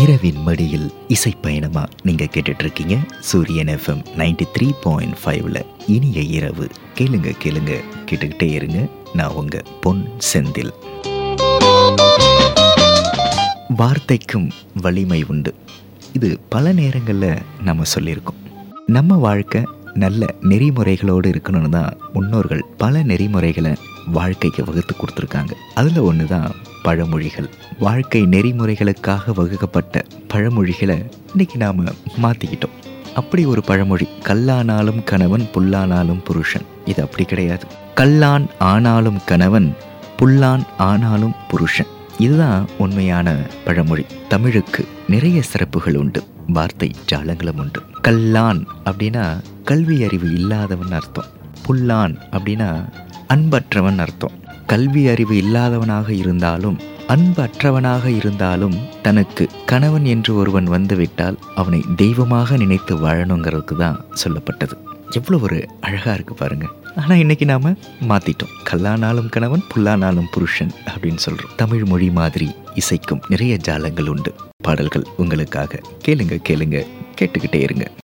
இரவின் மடியில் இசை பயணமா நீங்க கேட்டுட்டு இருக்கீங்க சூரியன் எஃப்எம் நைன்டி த்ரீ பாயிண்ட் ஃபைவ்ல இனிய இரவு கேளுங்க கேளுங்க கேட்டுக்கிட்டே இருங்க நான் உங்க பொன் செந்தில் வார்த்தைக்கும் வலிமை உண்டு இது பல நேரங்களில் நம்ம சொல்லியிருக்கோம் நம்ம வாழ்க்கை நல்ல நெறிமுறைகளோடு இருக்கணும்னு தான் முன்னோர்கள் பல நெறிமுறைகளை வாழ்க்கைக்கு வகுத்து கொடுத்துருக்காங்க அதில் ஒன்று தான் பழமொழிகள் வாழ்க்கை நெறிமுறைகளுக்காக வகுக்கப்பட்ட பழமொழிகளை இன்னைக்கு நாம் மாற்றிக்கிட்டோம் அப்படி ஒரு பழமொழி கல்லானாலும் கணவன் புல்லானாலும் புருஷன் இது அப்படி கிடையாது கல்லான் ஆனாலும் கணவன் புல்லான் ஆனாலும் புருஷன் இதுதான் உண்மையான பழமொழி தமிழுக்கு நிறைய சிறப்புகள் உண்டு வார்த்தை ஜாலங்களும் உண்டு கல்லான் அப்படின்னா கல்வி அறிவு இல்லாதவன் அர்த்தம் புல்லான் அப்படின்னா அன்பற்றவன் அர்த்தம் கல்வி அறிவு இல்லாதவனாக இருந்தாலும் அன்பற்றவனாக இருந்தாலும் தனக்கு கணவன் என்று ஒருவன் வந்துவிட்டால் அவனை தெய்வமாக நினைத்து வாழணுங்கிறதுக்கு தான் சொல்லப்பட்டது எவ்வளோ ஒரு அழகாக இருக்குது பாருங்க ஆனால் இன்னைக்கு நாம் மாற்றிட்டோம் கல்லானாலும் கணவன் புல்லானாலும் புருஷன் அப்படின்னு சொல்கிறோம் தமிழ் மொழி மாதிரி இசைக்கும் நிறைய ஜாலங்கள் உண்டு பாடல்கள் உங்களுக்காக கேளுங்க கேளுங்க கேட்டுக்கிட்டே இருங்க